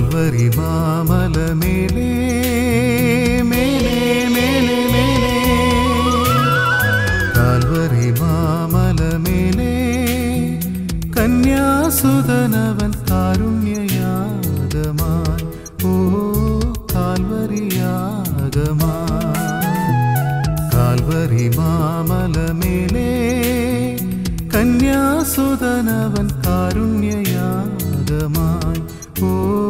Calvary മാമല മേലേ മേലേ മേലേ മേലേ കാൽവരി മാമല മേലേ കന്യാസുതനവൻ കാരുണ്യയാഗമായി ഓ കാൽവരിയാഗമായി കാൽവരി മാമല മേലേ കന്യാസുതനവൻ കാരുണ്യയാഗമായി ഓ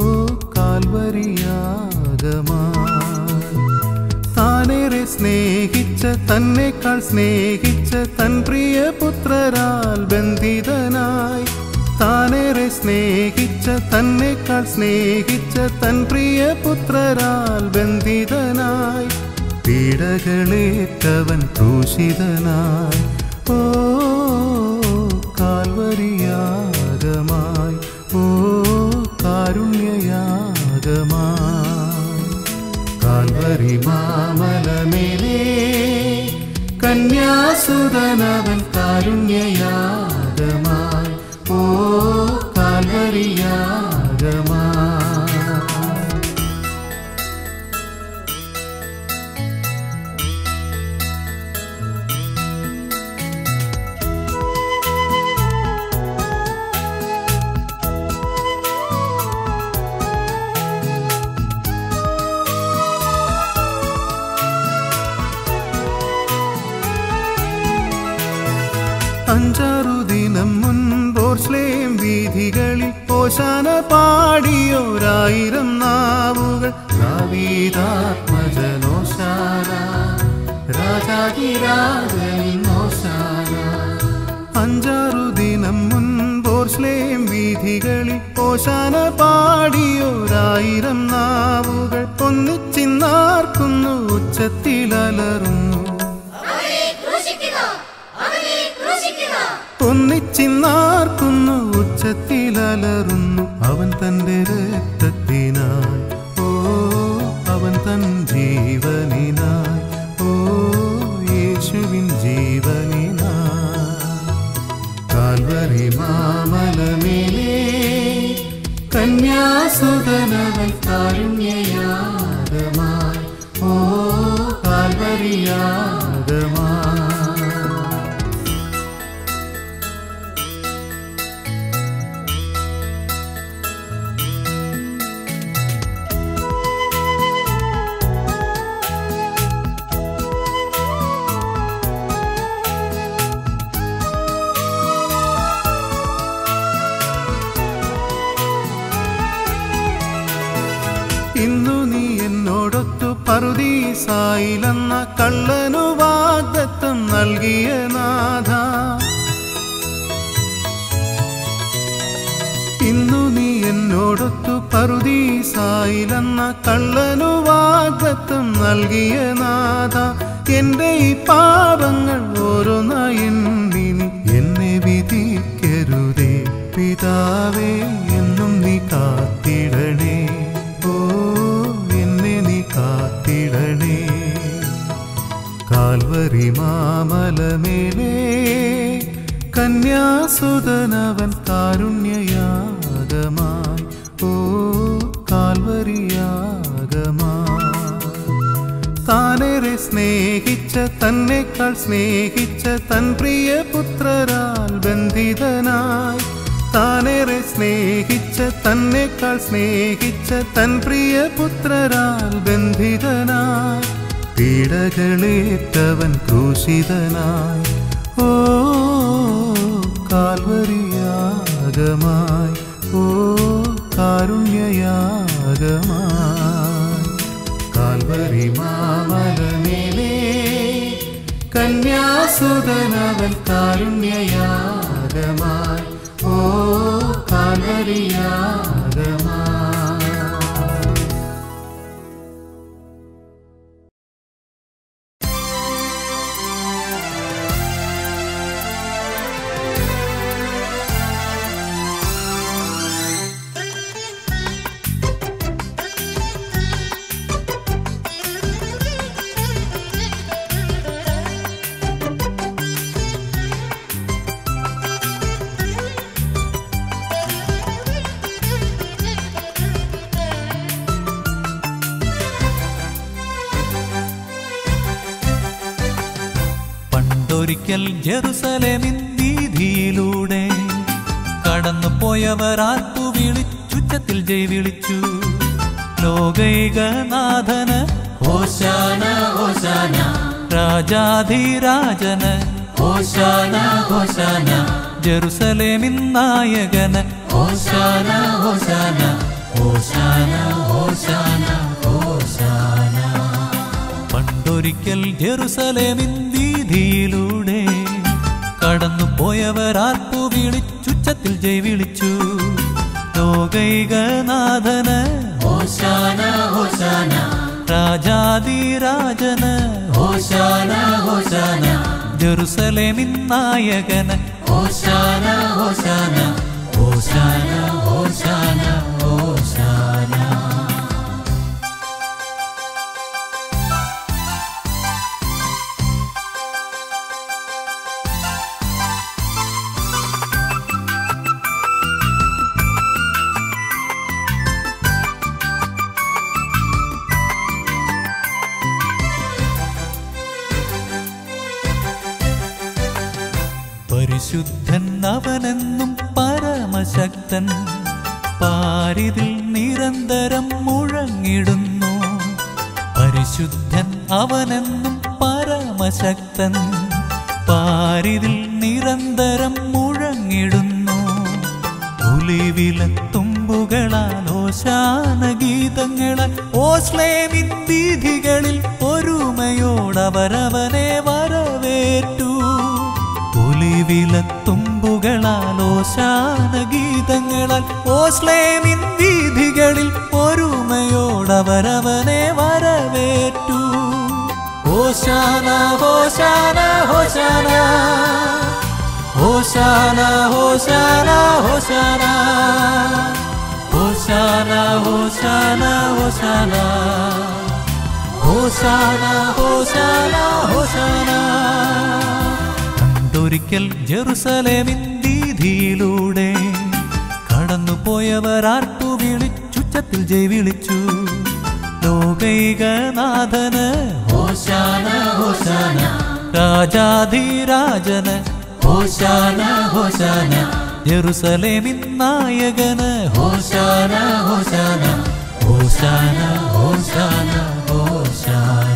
കാൽവരിയാഗമായി താനേറെ സ്നേഹിച്ച തന്നെക്കാൾ സ്നേഹിച്ച തൻ പ്രിയ പുത്രരാൽ ബന്ധിതനായി താനേറെ സ്നേഹിച്ച തന്നെക്കാൾ സ്നേഹിച്ച തൻ പ്രിയ പുത്രരാൽ ബന്ധിതനായി പീഡകളേറ്റവൻ ക്രൂശിതനായി ഓ കാൽവരിയാഗമായി ഓ കാരുണ്യയാഗമായി കാൽവരി മാമലമേലേ കന്യാസുതനവൻ കാരുണ്യയാഗമായി ഓ കാൽവരിയാഗമായി അഞ്ചാറു ദിനം മുൻപോർസ്ലേം വീഥികളിൽ ഓശാന പാടിയോരായിരം നാവുകൾ ദാവീദാത്മജനോശാന രാജാതിരാജനോശാന അഞ്ചാറു ദിനം മുൻപോർസ്ലേം വീഥികളിൽ ഓശാന പാടിയോരായിരം നാവുകൾ ഒന്നിച്ചിന്നാർക്കുന്നു ഉച്ചത്തിലലറുന്നു അവനെ ക്രൂശിക്കുക അവനെ ക്രൂശിക്കുക ഒന്നിച്ചിന്നാർക്കുന്നു ഉച്ചത്തിലലറുന്നു അവൻ തന്റെ രക്തത്തിനായി ഓ അവൻ തൻ ജീവനിനായി ഓ യേശുവിൻ ജീവനിനായി കാൽവരി മാമലമേലേ കന്യാസുതനവൻ കാരുണ്യയാഗമായി ഓ കാൽവരിയാഗമായി ഇന്നു നീ എന്നോടൊത്തു പറുദീസായിലെന്ന കള്ളനു വാഗ്ദത്തം നൽകിയ നാഥ ഇന്നു നീ എന്നോടൊത്തു പറുദീസായിലെന്ന കള്ളനു വാഗ്ദത്തം നൽകിയ നാഥ എന്റെ ഈ പാപങ്ങൾ ഓരോന്നായി എണ്ണി നീ എന്നെ വിധിക്കരുതേ പിതാവേ എന്നും നീ കാത്തിടണേ ഓ എന്നെ നീ കാത്തിടണേ കാൽവരി മാമലമേലേ കന്യാസുതനവൻ കാരുണ്യയാഗമായി ഓ കാൽവരിയാഗമായി താനേറെ സ്നേഹിച്ച തന്നെക്കാൾ സ്നേഹിച്ച തൻ പ്രിയ പുത്രരാൽ ബന്ധിതനായി താനേറെ സ്നേഹിച്ച തന്നെക്കാൾ സ്നേഹിച്ച തൻ പ്രിയ പുത്രരാൽ ബന്ധിതനായി പീഡകളേറ്റവൻ ക്രൂശിതനായി ഓ കാൽവരിയാഗമായി ഓ കാരുണ്യയാഗമായി കാൽവരി മാമലമേലേ കന്യാസുതനവൻ കാരുണ്യയാഗമായി ഓ കാൽവരിയാഗമായി പണ്ടൊരിക്കൽ ജെറുസലേമിൻ വീതിയിലൂടെ കടന്നു പോയവർ ആർപ്പു വിളിച്ചുച്ചത്തിൽ ജയ് വിളിച്ചു ലോകൈകനാഥന് ഹോശാന ഹോശാന രാജാധിരാജന് ഹോശാന ഹോശാന ജെറുസലേമിൻ നായകന് ഹോശാന ഹോശാന ഹോശാന ഹോശാന ഹോശാന പണ്ടൊരിക്കൽ ജെറുസലേമിൻ വീതിയിലൂടെ കടന്നു പോയവർ ആർപ്പു വിളിച്ചുച്ചത്തിൽ ജയ് വിളിച്ചു ലോകൈകനാഥന് ഹോശാന ഹോശാന രാജാതിരാജന് ഹോശാന ഹോശാന ജെറുസലേമിൻ നായകന് ഹോശാന ഹോശാന ഹോശാന ഹോശാന ഹോശാന പരിശുദ്ധൻ അവനെന്നും പരമശക്തൻ പാരിതിൽ നിരന്തരം മുഴങ്ങിടുന്നു പരിശുദ്ധൻ അവനെന്നും പരമശക്തൻ പാരിതിൽ നിരന്തരം മുഴങ്ങിടുന്നു ഒലിവിലത്തുമ്പുകളാൽ ഓശാന ഗീതങ്ങളാൽ ഓസ്ലേമിൻ വീഥികളിൽ ഒരുമയോടവരവനെ വരവേറ്റു ഒലിവിലത്തുമ്പുകളാൽ ഓശാന ഗീതങ്ങളാൽ ഓസ്ലേമിൻ വീഥികളിൽ ഒരുമയോടവരവനെ വരവേറ്റു ഓശാന ഹോശാന ഹോശാന ഹോശാന ഹോശാന ഹോശാന ഹോശാന ഹോശാന ഹോശാന ഹോശാന ഹോശാന ഹോശാന പണ്ടൊരിക്കൽ ജെറുസലേമിൻ വീതിയിലൂടെ കടന്നു പോയവർ ആർപ്പു വിളിച്ചുച്ചത്തിൽ ജയ് വിളിച്ചു ലോകൈകനാഥന് ഹോശാന ഹോശാന രാജാധിരാജന് ഹോശാന ഹോശാന ജെറുസലേമിൻ നായകന് ഹോശാന ഹോശാന ഹോശാന ഹോശാന ഹോശാന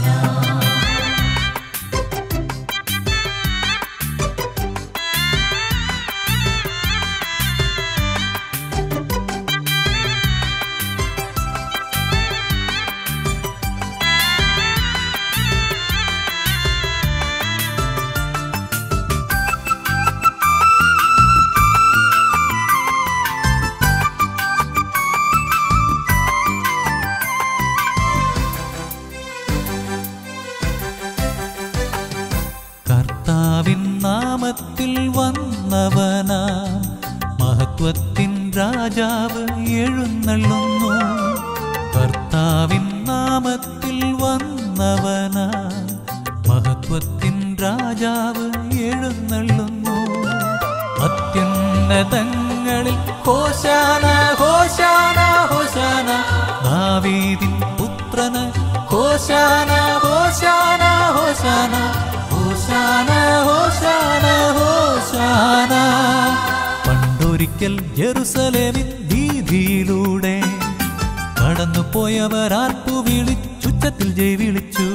കർത്താവിൻ നാമത്തിൽ വന്നവനാം മഹത്വത്തിൻ രാജാവ് എഴുന്നള്ളുന്നു കർത്താവിൻ നാമത്തിൽ വന്നവനാം മഹത്വത്തിൻ രാജാവ് എഴുന്നള്ളുന്നു അത്യുന്നതങ്ങളിൽ ഹോശാന ഹോശാന ഹോശാന ദാവീദിൻ പുത്രന് ഹോശാന ഹോശാന ഹോശാന ഹോശാന ഹോശാന ഹോശാന പണ്ടൊരിക്കൽ ജെറുസലേമിൻ വീതിയിലൂടെ കടന്നു പോയവർ ആർപ്പു വിളിച്ചുച്ചത്തിൽ ജയ് വിളിച്ചു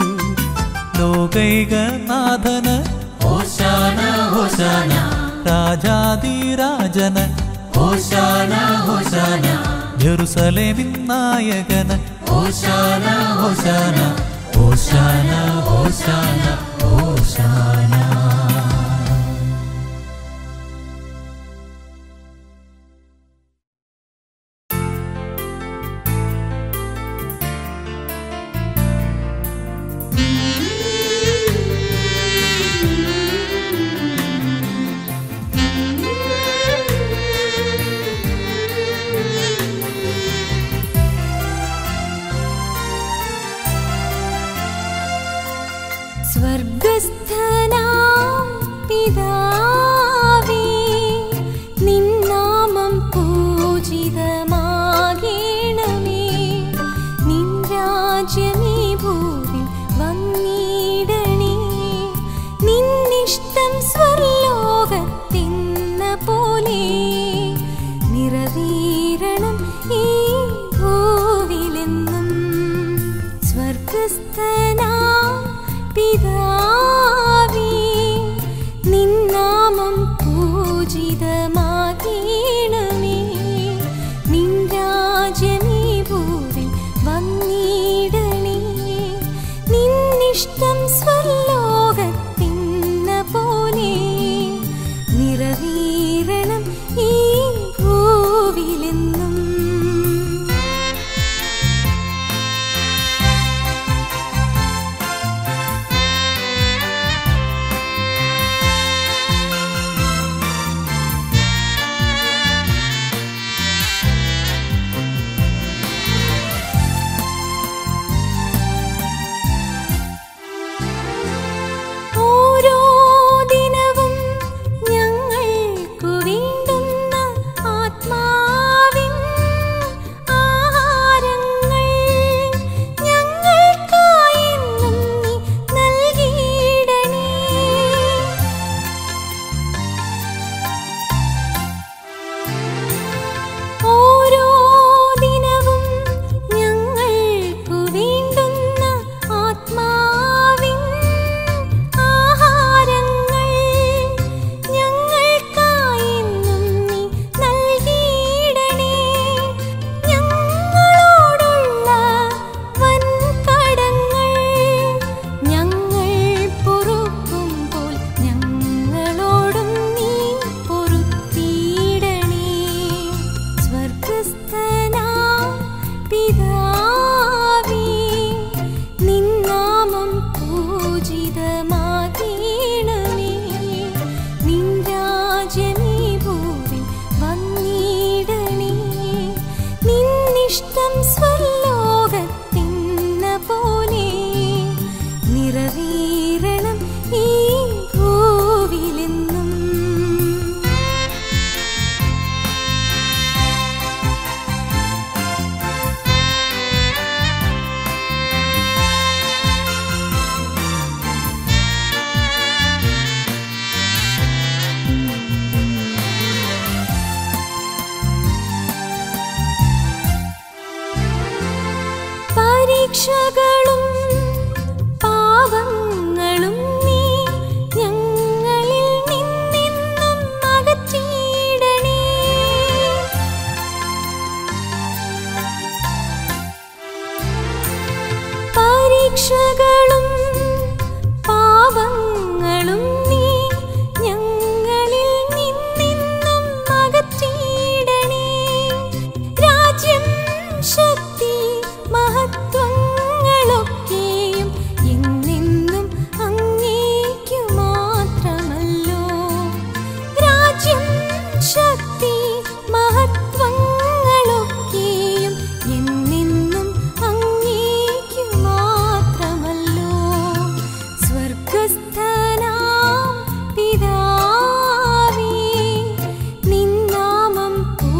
ലോകൈകനാഥന് ഹോശാന ഹോശാന രാജാതിരാജന് ഹോശാന ഹോശാന ജെറുസലേമിൻ നായകന് ഹോശാന ഹോശാന ഹോശാന ഹോശാന ഹോശാന സ്വർഗസ്ഥനാ പരീക്ഷകളും പാവങ്ങളും നീ ഞങ്ങളിൽ നിന്നെന്നും അകറ്റിയിടണേ പരീക്ഷകളും പാവങ്ങളും നീ ഞങ്ങളിൽ നിന്നെന്നും അകറ്റിയിടണേ രാജ്യം ശക്തി മഹത്വങ്ങളൊക്കെയും എന്നെന്നും അങ്ങേക്കു മാത്രമല്ലോ രാജ്യം ശക്തി മഹത്വങ്ങളൊക്കെയും എന്നെന്നും അങ്ങേക്കു മാത്രമല്ലോ സ്വർഗസ്ഥനാം പിതാവേ നിന്നാമം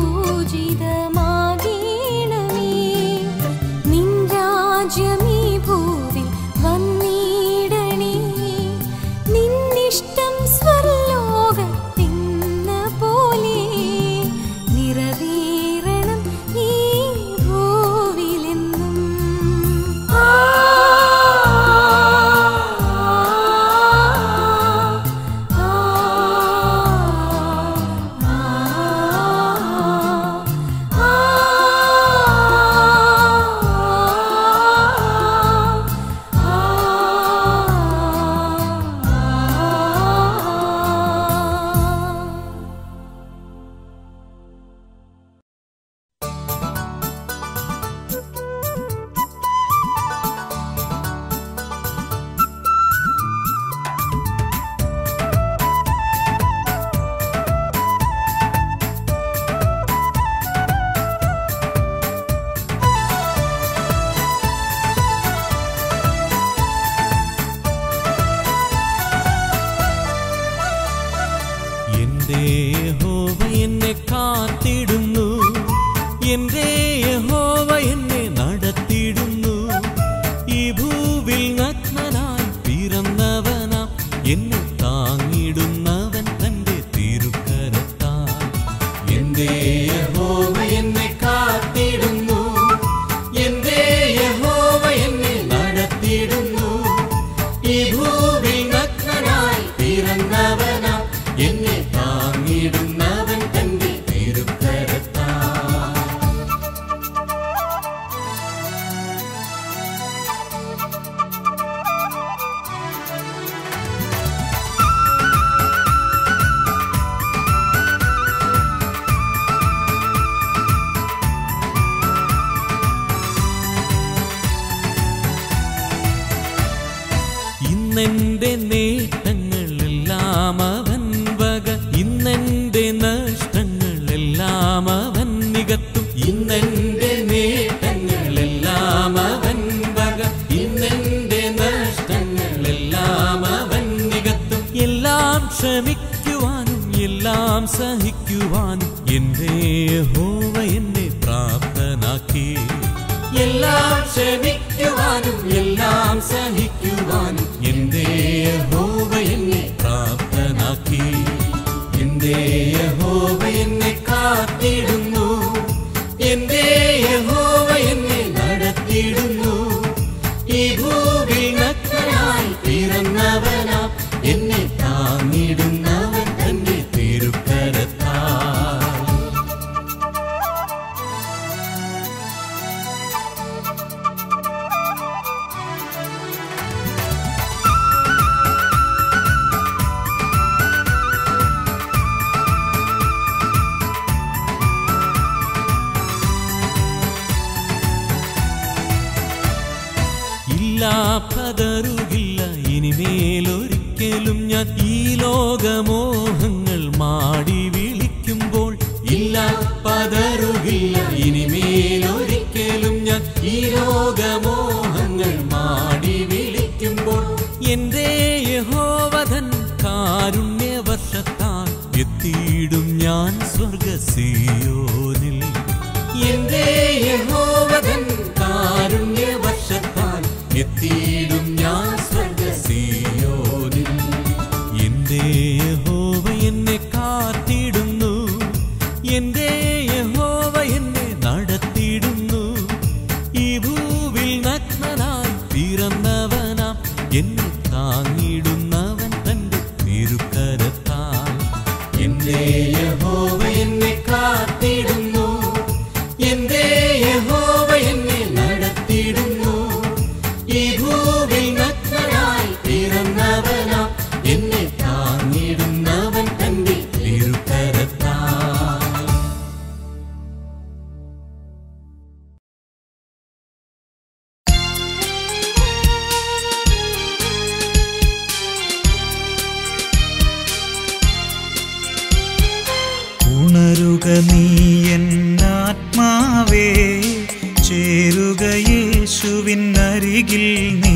പൂജിതമാകണമേ നിൻ രാജ്യമീ ഭൂവിൽ വന്നിടണേ നിന്നിഷ്ടം സ്വർലോകത്തെന്ന പോലെ നിറവേറണം ഈ ഭൂവിലെന്നും ആ ആ എന്റെ യഹോവ എന്നെ കാത്തിടുന്നു എന്റെ യഹോവ എന്നെ നടത്തിയിടുന്നു ഈ ഭൂവിൽ നഗ്നനായി പിറന്നവനാം എന്നെ താങ്ങിടുന്നവൻ തന്റെ തിരുക്കരത്താൽ എന്റെ യഹോവ എന്നെ കാത്തിടുന്നു എന്റെ യഹോവ എന്നെ നടത്തിയിടുന്നു ഈ ഭൂവിൽ നഗ്നനായി പിറന്നവനാം എന്നെ താങ്ങിടുന്നവൻ തന്റെ തിരുക്കരത്താൽ ഇന്നെന്റെ നേട്ടങ്ങളെല്ലാം അവൻ വക ഇന്നെന്റെ നഷ്ടങ്ങളെല്ലാം അവൻ നികത്തും ഇന്നെന്റെ നേട്ടങ്ങളെല്ലാം അവൻ വക ഇന്നെന്റെ നഷ്ടങ്ങളെല്ലാം അവൻ നികത്തും എല്ലാം ക്ഷമിക്കുവാനും എല്ലാം സഹിക്കുവാനും എന്റെ യഹോവ എന്നെ പ്രാപ്തനാക്കി എല്ലാം ക്ഷമിക്കുവാനും എല്ലാം സഹിക്കുവാനും എന്റെ യഹോവ എന്നെ പ്രാപ്തനാക്കി എന്റെ യഹോവ എന്നെ കാത്തിടുന്നു എന്റെ യഹോവ എന്നെ നടത്തിയിടുന്നു ഈ ഭൂവിൽ നഗ്നനായി പിറന്നവനാം എന്നെ താങ്ങിടുന്നവൻ തന്റെ തിരുക്കരത്താൽ ഇല്ല പതറുകില്ല ഇനിമേലൊരിക്കലും ഞാൻ ഈ ലോകമോഹങ്ങൾ മാടി വിളിക്കുമ്പോൾ ഇല്ല പതറുകില്ല ഇനിമേലൊരിക്കലും ഞാൻ ഈ ലോകമോഹങ്ങൾ മാടി വിളിക്കുമ്പോൾ എന്റെ യഹോവതൻ കാരുണ്യവർഷത്താൽ എത്തിയിടും ഞാൻ സ്വർഗസിയോനിൽ എന്റെ യഹോവതൻ കാരുണ്യവർഷത്താൽ എത്തിയിടും ഞാൻ സ്വർഗസിയോനിൽ എന്റെ യഹോവ എന്നെ കാത്തിടുന്നു എന്റെ യഹോവ എന്നെ നടത്തിയിടുന്നു ഈ ഭൂവിൽ നഗ്ന നിത്യജീവാമൃതമോദമണിഞ്ഞരികിൽ നീ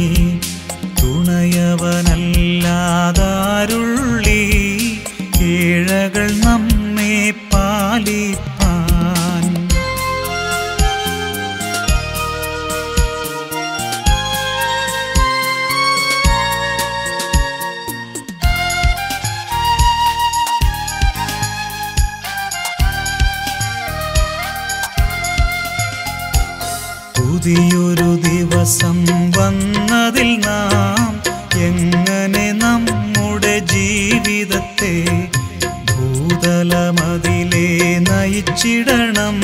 തുണയവനല്ലാതാരുള്ളി ഏഴകൾ നമ്മെ പാലിപ്പാൻ പുതിയൊരു ദിവസം വന്നതിൽ നാം എങ്ങനെ നമ്മുടെ ജീവിതത്തെ ഭൂതലമതിലെ നയിച്ചിടണം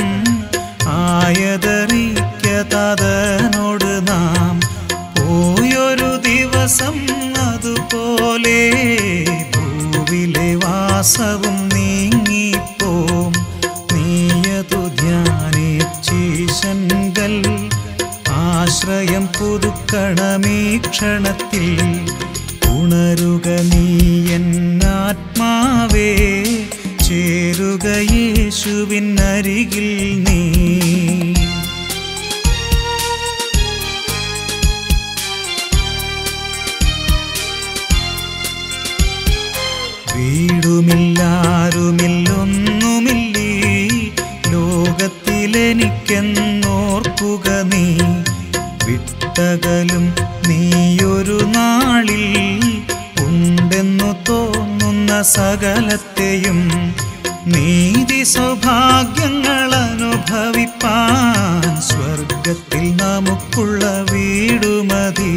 ആയതറിക്കതനോട് നാം പോയൊരു ദിവസം അതുപോലെ ഭൂവിലെ വാസവും നീങ്ങിപ്പോം നീയതു ധ്യാനിച്ചീശങ്കൽ ആശ്രയം പുതുക്കണമീ ക്ഷണത്തിൽ ഉണരുക നീ എന്നാത്മാവേ ചേരുക യേശുവിനരികിൽ നീ വീടുമില്ലാരുമില്ലൊന്നുമില്ലീ ലോകത്തിലെനിക്കെന്നോർക്കുക നീ വിട്ടകലും നീയൊരു നാളിൽ ഉണ്ടെന്നു തോന്നുന്ന സകലത്തെയും നീതി സൗഭാഗ്യങ്ങൾ അനുഭവിപ്പാൻ സ്വർഗത്തിൽ നമുക്കുള്ള വീടുമതി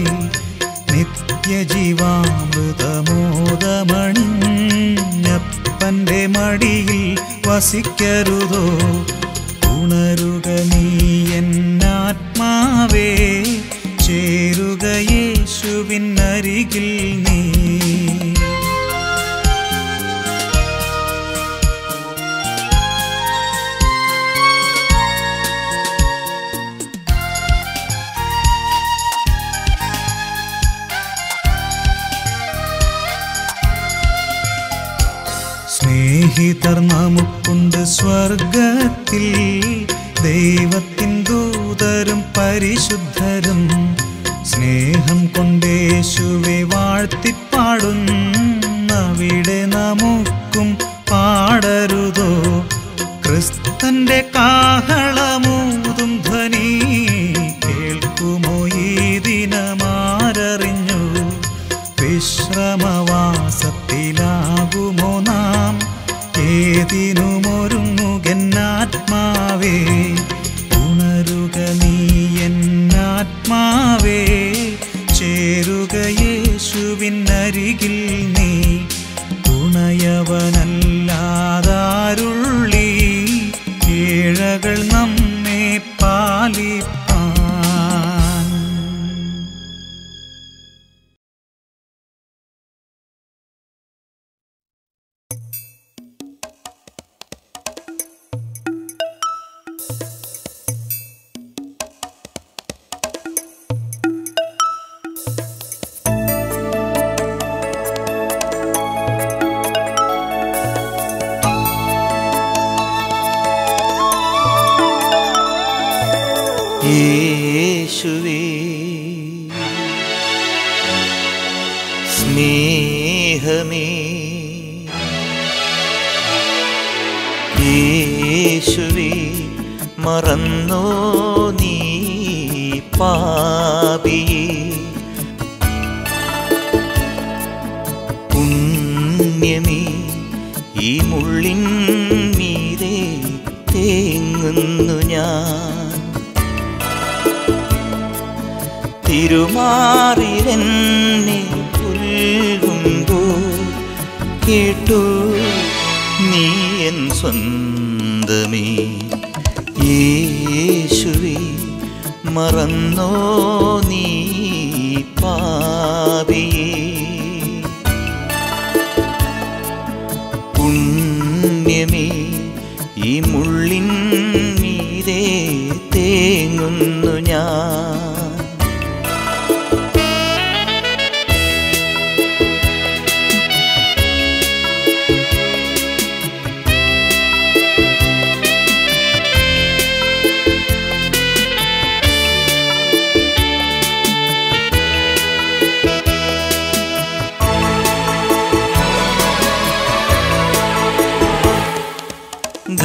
നിത്യജീവാമൃതമോദമണിഞ്ഞപ്പൻ്റെ മടിയിൽ വസിക്കരുതോ ഉണരുക നീ എന്നാത്മാവേ ചേരുക യേശുവിനരികിൽ നീ സ്നേഹിതർ നമുക്കുണ്ട് സ്വർഗത്തിൽ ദൈവത്തിൻ ദൂതരും പരിശുദ്ധരും സ്നേഹം കൊണ്ടേശുവെ വാഴ്ത്തിപ്പാടുന്നവിടെ നമുക്കും പാടരുതോ ക്രിസ്തന്റെ കാഹളമൂതും ധ്വനി കേൾക്കുമോ ഈ ദിനമാരറിഞ്ഞു വിശ്രമവാസത്തിലാകുമോ നാം ഏതിനുമൊരുങ്ങുകെന്നാത്മാവേ ഉണരുക നീ എന്നാത്മാവേ ചേരുക യേശുവിനരികിൽ നീ തുണയവനല്ലാതാരുള്ളി ഏഴകൾ നമ്മെ പാലിപ്പാൻ യേശുവേ സ്നേഹമേ യേശുവേ മറന്നോ നീ പാപിയേ പുണ്യമേ ഈ മുള്ളിൻ മീതെ തേങ്ങുന്നു ഞാൻ തിരുമാറിലെന്നെ പുൽകുമ്പോ കേട്ടു നീ എൻ സ്വന്തമേ യേശുവേ മറന്നോ നീ പാപിയേ പുണ്യമേ ഈ മുള്ളിൻ മീതെ തേങ്ങുന്നു ഞാൻ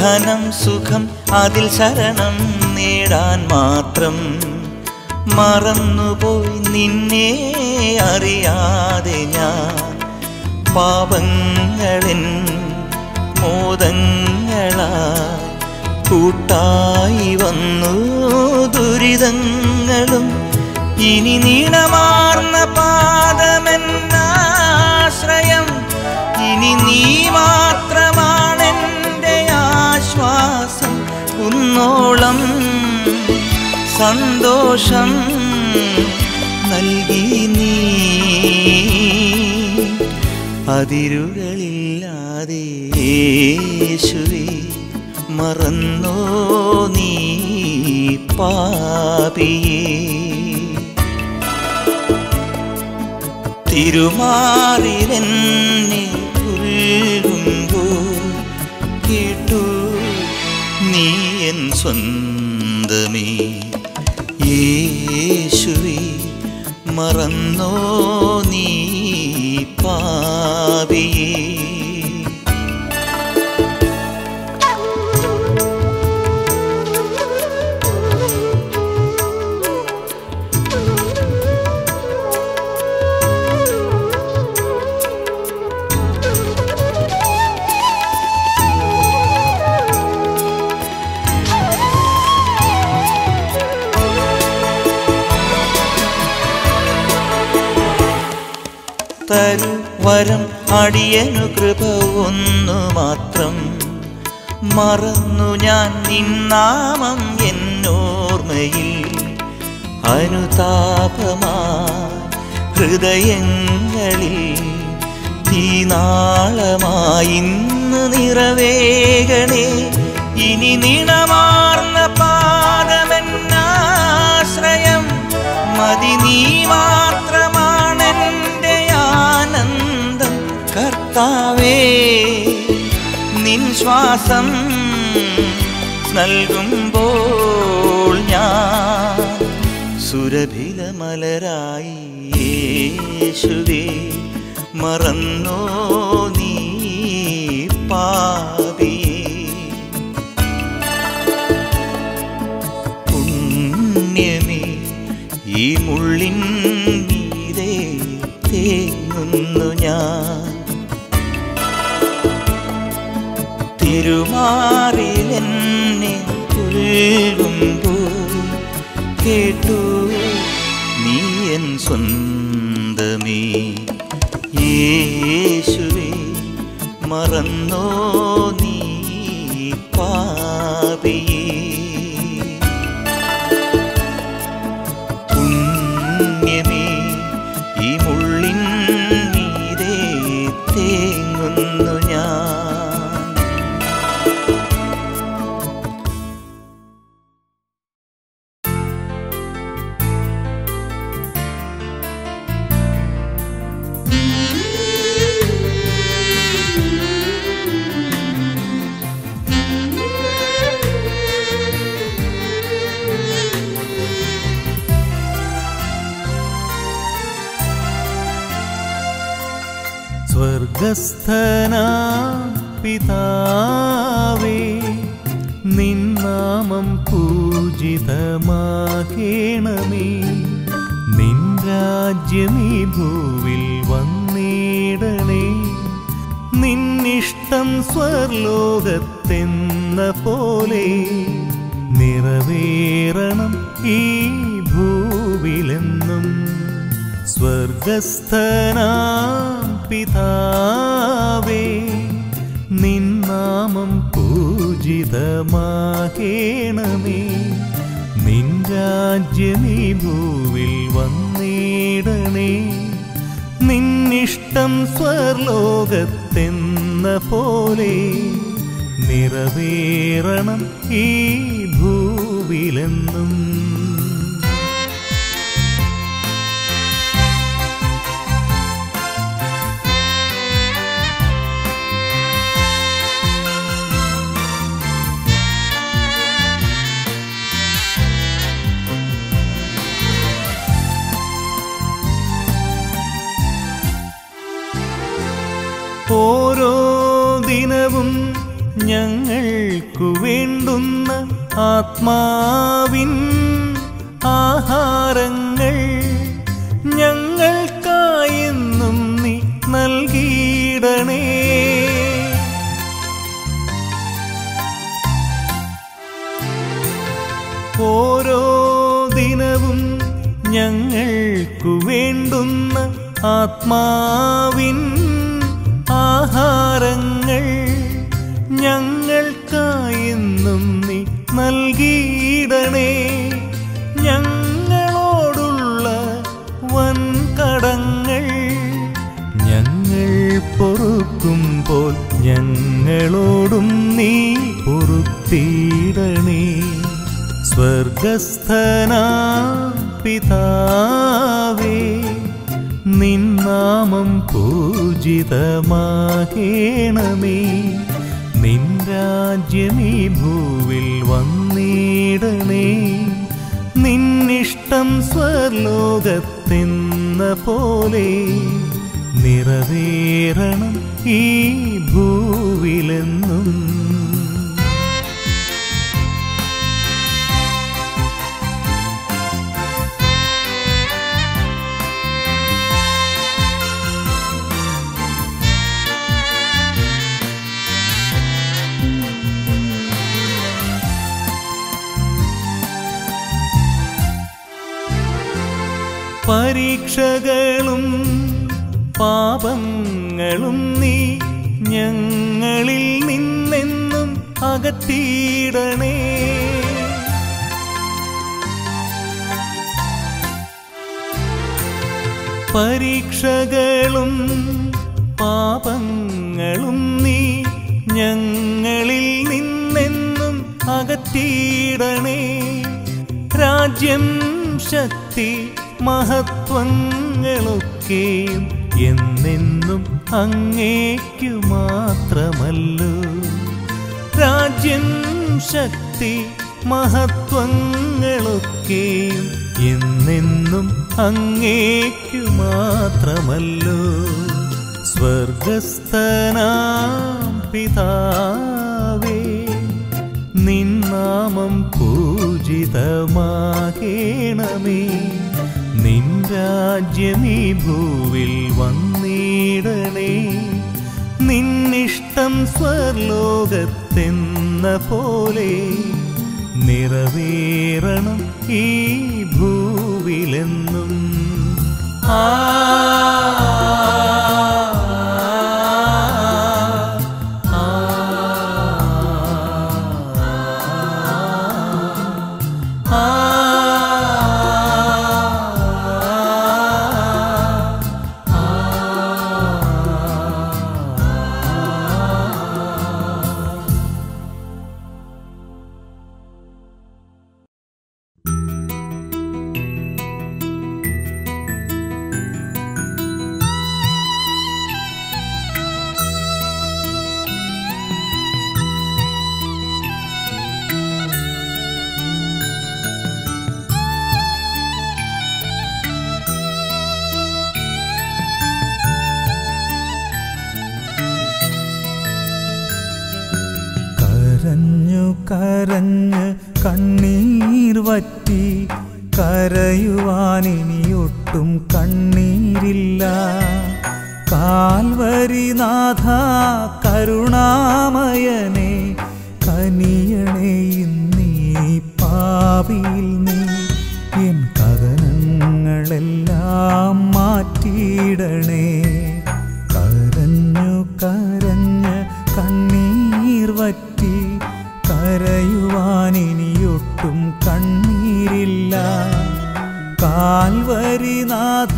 ധനം സുഖം അതിൽ ശരണം നേടാൻ മാത്രം മറന്നുപോയി നിന്നെ അറിയാതെ ഞാൻ പാപങ്ങളൻ മോദങ്ങളായി കൂട്ടായി വന്നു ദുരിതങ്ങളും ഇനി നീളമാർന്ന പാദമെന്നാശ്രയം ഇനി നീ മാത്രമാണെൻ്റെ ആശ്വാസം കുന്നോളം സന്തോഷം നൽകി നീ അതിരുകളില്ലാതെ യേശുവേ മറന്നോ നീ പാപിയേ തിരുമാറിലെന്നെ പുൽകുമ്പോൾ കേട്ടു നീ എൻ സ്വന്തമേ യേശുവേ മറന്നോ നീ പാപിയേ തരു വരം അടിയനു കൃപ ഒന്നു മാത്രം മറന്നു ഞാൻ നിന്നാമം എന്നോർമ്മയിൽ അനുതാപമാ ഹൃദയങ്ങളിൽ തീനാളമായി ഇന്ന് നിറവേകണേ ഇനി നിണമാർന്ന പാദമെന്നാശ്രയം മതി നീ മാത്രമാണെൻ്റെ ആനന്ദം കർത്താവേ നിൻ ശ്വാസം നൽകുമ്പോൾ ഞാൻ സുരഭിലമലരായി യേശുവേ മറന്നോ നീ പാപിയേ പുണ്യമേ ഈ മുള്ളിൻ മീതെ തേങ്ങുന്നു ഞാൻ തിരുമാറിലെന്നെ പുൽകുമ്പോൾ കേട്ടു നീ എൻ സ്വന്തമേ യേശുവേ മറന്നോ നീ പാപിയേ പുണ്യമേ ഈ മുള്ളിൻ മീതെ തേങ്ങുന്നു ഞാൻ സ്വർഗസ്ഥനാ പിതാവേ നിന്നാമം പൂജിതമാകേണമേ നിൻ രാജ്യമീ ഭൂവിൽ വന്നിടണേ നിന്നിഷ്ടം സ്വർലോകത്തെന്ന പോലെ നിറവേറണം ഈ ഭൂവിലെന്നും സ്വർഗസ്ഥനാം പിതാവേ നിന്നാമം പൂജിതമാകേണമേ നിൻ രാജ്യമീ ഭൂവിൽ വന്നിടണേ നിന്നിഷ്ടം സ്വർലോകത്തെന്ന പോലെ നിറവേറണം ഈ ഭൂവിലെന്നും ഓരോ ദിനവും ഞങ്ങൾക്കു വേണ്ടുന്ന ആത്മാവിൻ ആഹാരങ്ങൾ ഞങ്ങൾക്കായെന്നും നീ നൽകിയിടണേ ഓരോ ദിനവും ഞങ്ങൾക്കു വേണ്ടുന്ന ആത്മാവിൻ ആഹാരങ്ങൾ ഞങ്ങൾക്കായെന്നും നീ നൽകിയിടണേ ഞങ്ങളോടുള്ള വൻകടങ്ങൾ ഞങ്ങൾ പൊറുക്കുമ്പോൾ ഞങ്ങളോടും നീ പൊറുത്തിടണേ സ്വർഗസ്ഥനാ പിതാവേ നിന്നാമം പൂജിതമാകേണമേ നിൻ രാജ്യമീ ഭൂവിൽ വന്നിടണേ നിന്നിഷ്ടം സ്വർലോകത്തെന്ന പോലെ നിറവേറണം ഈ ഭൂവിലെന്നും പരീക്ഷകളും പാപങ്ങളും നീ ഞങ്ങളിൽ നിന്നെന്നും അകറ്റിയിടണേ പരീക്ഷകളും പാപങ്ങളും നീ ഞങ്ങളിൽ നിന്നെന്നും അകറ്റിയിടണേ രാജ്യം ശക്തി മഹത്വങ്ങളൊക്കെയും എന്നെന്നും അങ്ങേക്കു മാത്രമല്ലോ രാജ്യം ശക്തി മഹത്വങ്ങളൊക്കെയും എന്നെന്നും അങ്ങേക്കു മാത്രമല്ലോ സ്വർഗസ്ഥനാം പിതാവേ നിന്നാമം പൂജിതമാകേണമേ നിൻ രാജ്യമീ ഭൂവിൽ വന്നിടണേ നിന്നിഷ്ടം സ്വർലോകത്തെന്ന പോലെ നിറവേറണം ഈ ഭൂവിലെന്നും ആ കരഞ്ഞു കരഞ്ഞ് കണ്ണീർ വറ്റി കരയുവാനിനിയൊട്ടും കണ്ണീരില്ല കാൽവരിനാഥ കരുണാമയനെ കനിയണേ ഇന്നീ പാപിയിൽ നീ എൻ കഥനങ്ങളെല്ലാം മാറ്റിയിടണേ കരഞ്ഞു കരഞ്ഞ് കണ്ണീർ വറ്റി കരയുവാനിനിയൊട്ടും കണ്ണീരില്ല കാൽവരിനാഥ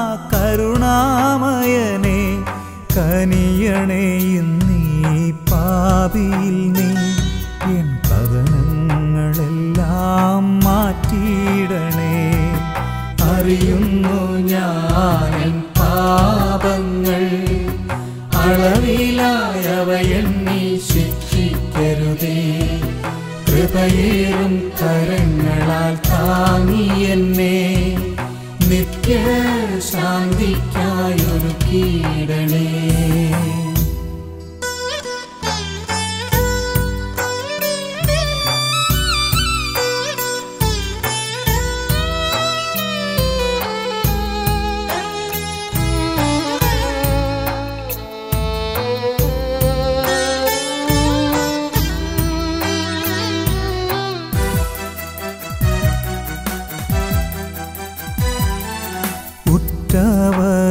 കരുണാമയനെ കനിയണേ ഇന്നീ പാപിയിൽ നീ എൻ കഥനങ്ങളെല്ലാം മാറ്റിയിടണേ അറിയുന്നു ഞാനൻ പാപങ്ങൾ അളവിലായവയെണ്ണി ശിക്ഷിക്കരുതേ കൃപയേറും കരങ്ങളാൽ താങ്ങി എന്നെ നിത്യ ശാന്തിക്കായൊരുക്കിയിടണേ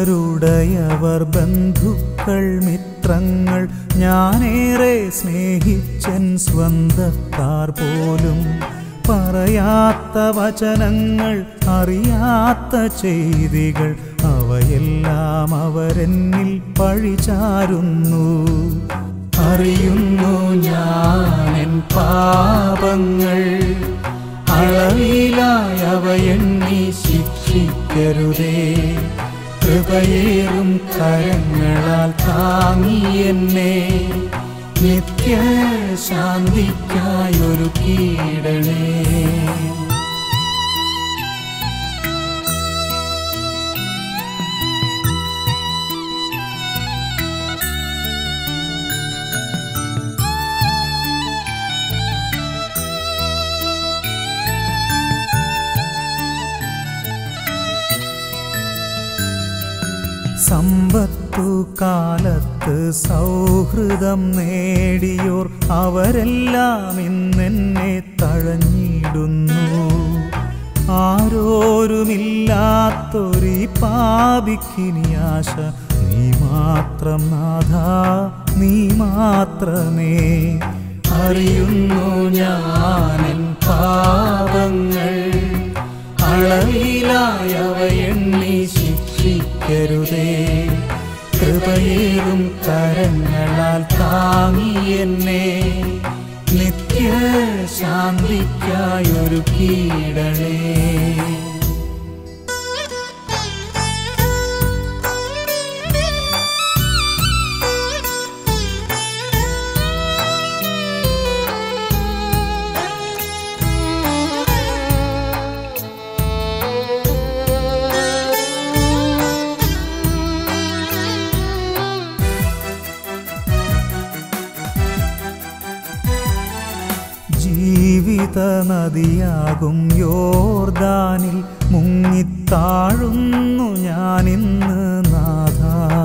ഉറ്റവരുടയവർ ബന്ധുക്കൾ മിത്രങ്ങൾ ഞാനേറെ സ്നേഹിച്ചൻ സ്വന്തക്കാർ പോലും പറയാത്ത വചനങ്ങൾ അറിയാത്ത ചെയ്തികൾ അവയെല്ലാം അവരെന്നിൽ പഴിചാരുന്നു അറിയുന്നു ഞാനെൻ പാപങ്ങൾ അളവിലായവയെണ്ണി ശിക്ഷിക്കരുതേ കൃപയേറും കരങ്ങളാൽ താങ്ങി എന്നെ നിത്യ ശാന്തിക്കായൊരു കീടണേ സമ്പത്തു കാലത്ത് സൗഹൃദം നേടിയോർ അവരെല്ലാം ഇന്നെന്നെ തഴഞ്ഞിടുന്നു ആരോരുമില്ലാത്തൊരു പാപിക്കിനി ആശ നീ മാത്രം നാഥ നീ മാത്രമേ അറിയുന്നു ഞാനെൻ പാപങ്ങൾ അളവിലായവയെണ്ണി ശിക്ഷിക്കരുതേ കൃപയേറും കരങ്ങളാൽ താങ്ങി എന്നെ നിത്യ ശാന്തിക്കായൊരു കീടണേ ജീവിത നദിയാകും യോർദാനിൽ മുങ്ങിത്താഴുന്നു ഞാനിന്ന് നാഥ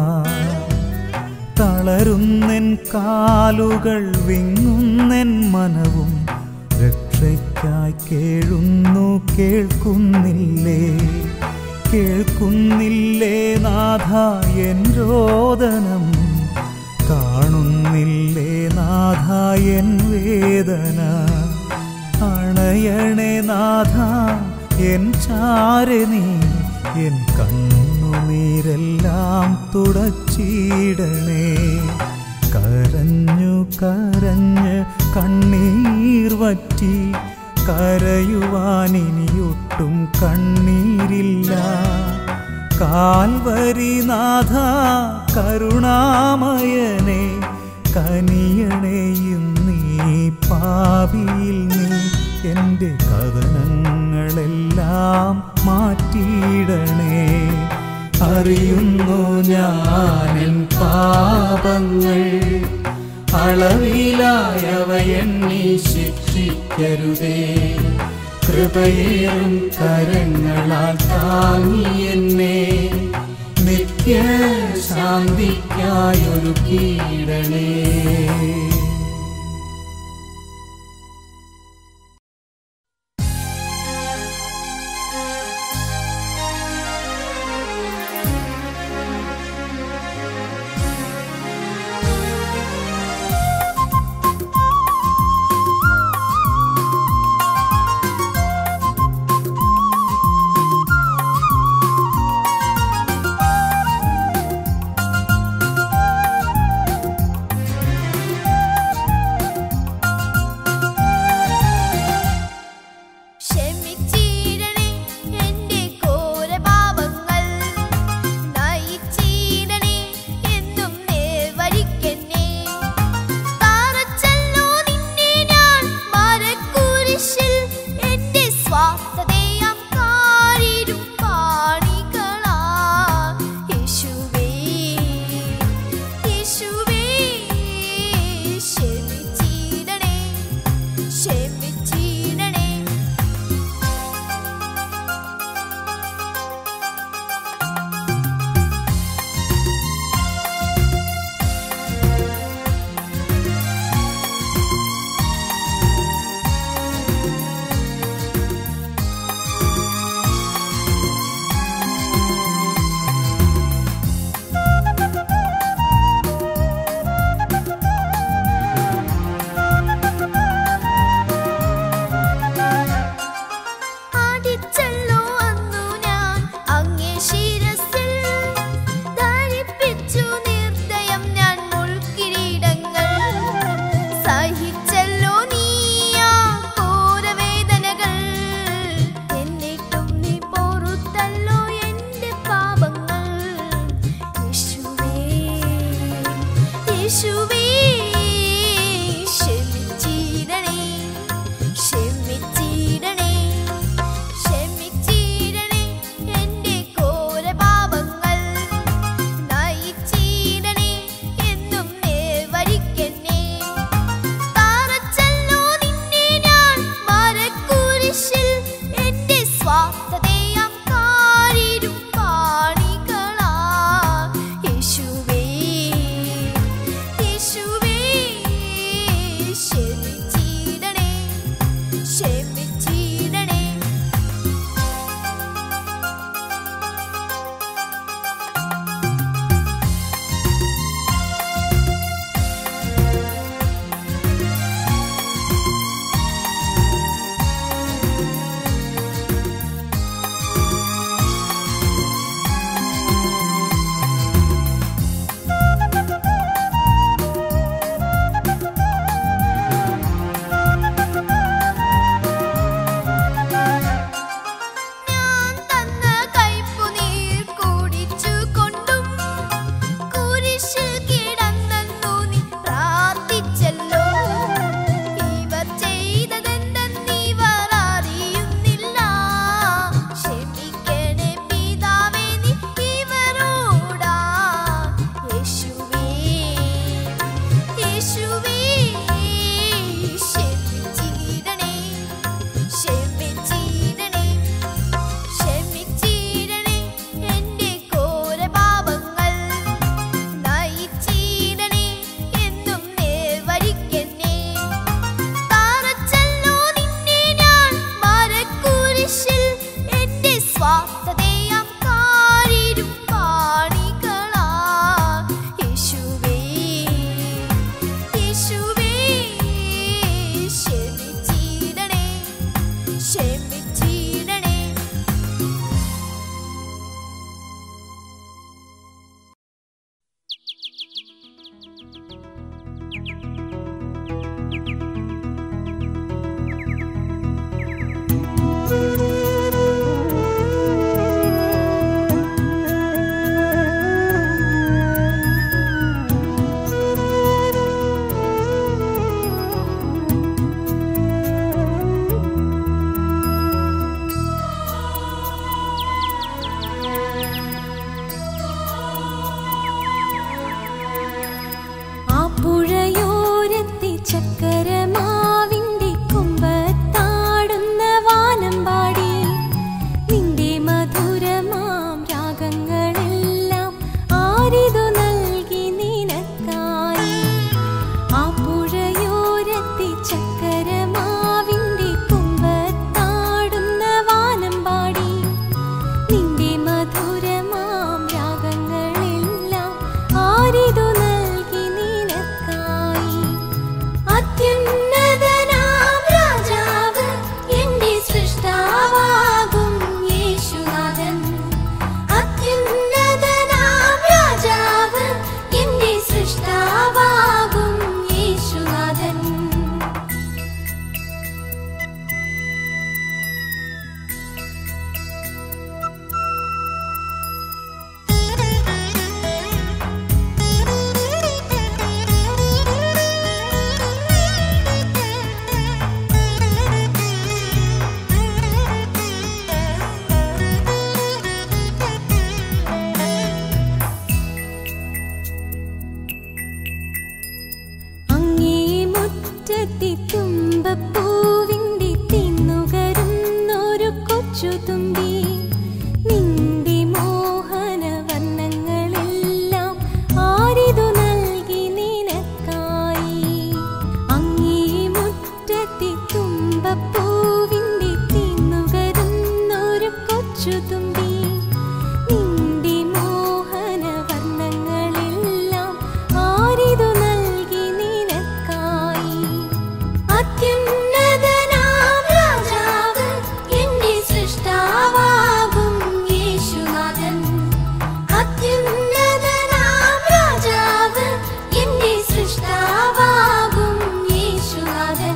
തളരുന്നെൻ കാലുകൾ വിങ്ങുന്നെൻ മനവും രക്ഷയ്ക്കായി കേഴുന്നു കേൾക്കുന്നില്ലേ കേൾക്കുന്നില്ലേ നാഥ എൻ രോദനം കാണുന്നില്ലേ നാഥ എൻ വേദന അണയണേ നാഥ എൻ ചാരെ നീ എൻ കണ്ണുനീരെല്ലാം തുടച്ചിടണേ കരഞ്ഞു കരഞ്ഞ് കണ്ണീർ വറ്റി കരയുവാനിനിയൊട്ടും കണ്ണീരില്ല കാൽവരിനാഥ കരുണാമയനെ കനിയണേയും നീ പാപിയിൽ നീ എൻ്റെ കഥനങ്ങളെല്ലാം മാറ്റിയിടണേ അറിയുന്നു ഞാനെൻ പാപങ്ങൾ അളവിലായവയെണ്ണി ശിക്ഷിക്കരുതേ കൃപയേറും കരങ്ങളാൽ താങ്ങി എന്നെ നിത്യ ശാന്തിക്കായൊരു കീടണേ കൊച്ചുതുമ്പി നിന്റെ മോഹന വർണ്ണങ്ങളെല്ലാം ആരിതു നൽകി നിനക്കായി അങ്ങേ മുറ്റത്തെ തുമ്പപ്പൂവിന്റെ തിന്നുകരുന്നൊരു കൊച്ചുതുമ്പി നിന്റെ മോഹന വർണ്ണങ്ങളെല്ലാം ആരിതു നൽകി നിനക്കായി അത്യുന്നതനാം രാജാവ് എന്റെ സൃഷ്ടാവാകും യേശുനാഥൻ അത്യുന്നതനാം രാജാവ് എന്റെ സൃഷ്ടാവാകും യേശുനാഥൻ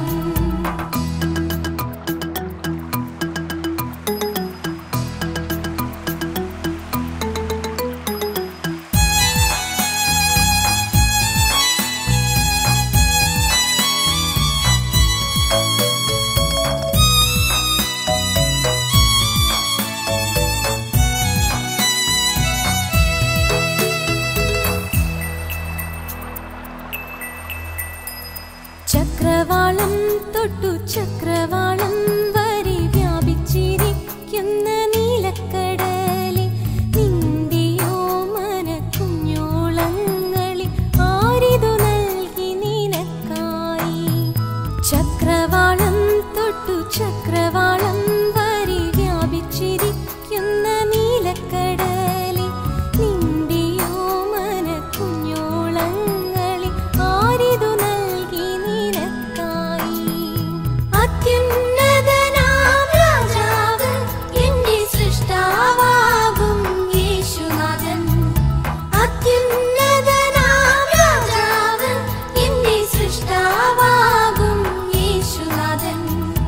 ചക്രവാളം തൊട്ടു ചക്രവാളം വരെ വ്യാപിച്ചിരിക്കുന്ന നീലക്കടലെ നിന്റെയോ മന കുഞ്ഞോളങ്ങളിൽ ആരിതു നൽകി നിനക്കായി ചക്രവാളം തൊട്ടു ചക്രവാളം വരെ വ്യാപിച്ചിരിക്കുന്ന നീലക്കടലെ നിന്റെയോ മന കുഞ്ഞോളങ്ങളിൽ ആരിതു നൽകി നിനക്കായി അത്യുന്നതനാം രാജാവ് എന്റെ സൃഷ്ടാവാകും യേശുനാഥൻ അത്യുന്നതനാം രാജാവ് എന്റെ സൃഷ്ടാവാകും യേശുനാഥൻ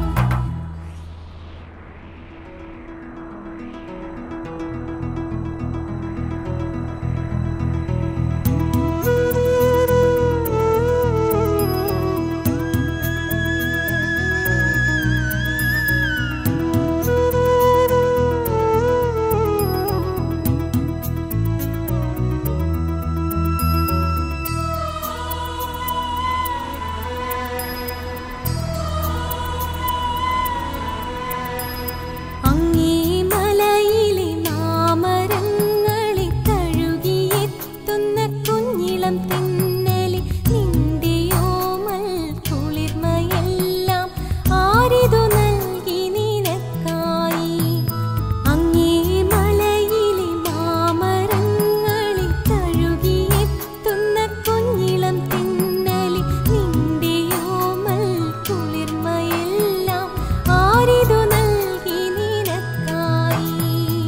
അങ്ങേ മലയിലെ മാമരങ്ങളെ തഴുകിയെത്തുന്ന കുഞ്ഞിളം തിന്നലെ നിന്റെയോമൽ കുളിർമയെല്ലാം ആരിതു നൽകി നിനക്കായി അങ്ങേ മലയിലെ മാമരങ്ങളെ തഴുകിയെത്തുന്ന കുഞ്ഞിളം തിന്നലെ നിന്റെയോമൽ കുളിർമയെല്ലാം ആരിതു നൽകി നിനക്കായി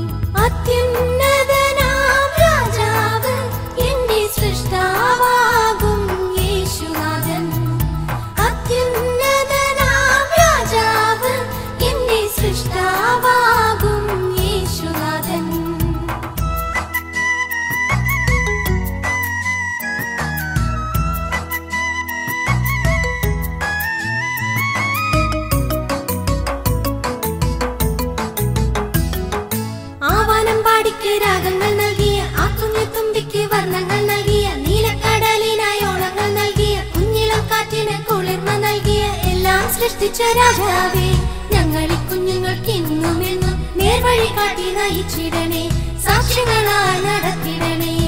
അത്യുന്നതനാം രാജാവ് എന്റെ സൃഷ്ടാവാകും യേശുനാഥൻ അത്യുന്നതനാം രാജാവ് എന്റെ സൃഷ്ടാവാകും യേശുനാഥൻ ആവാനം പാടിക്ക് രാഗങ്ങൾ നൽകിയ ആ കുഞ്ഞു തുമ്പിക്ക് വർണ്ണങ്ങൾ നൽകിയ നീലക്കടലിനായി ഓളങ്ങൾ നൽകിയ കുഞ്ഞിളം കാറ്റിന് കുളിർമ നൽകിയ എല്ലാം സൃഷ്ടിച്ച രാജാവേ ഞങ്ങളി കുഞ്ഞുങ്ങൾക്ക് ഇന്നും എന്നും നേർവഴി കാട്ടി നയിച്ചിടണേ സാക്ഷികളായി നടത്തിടണേ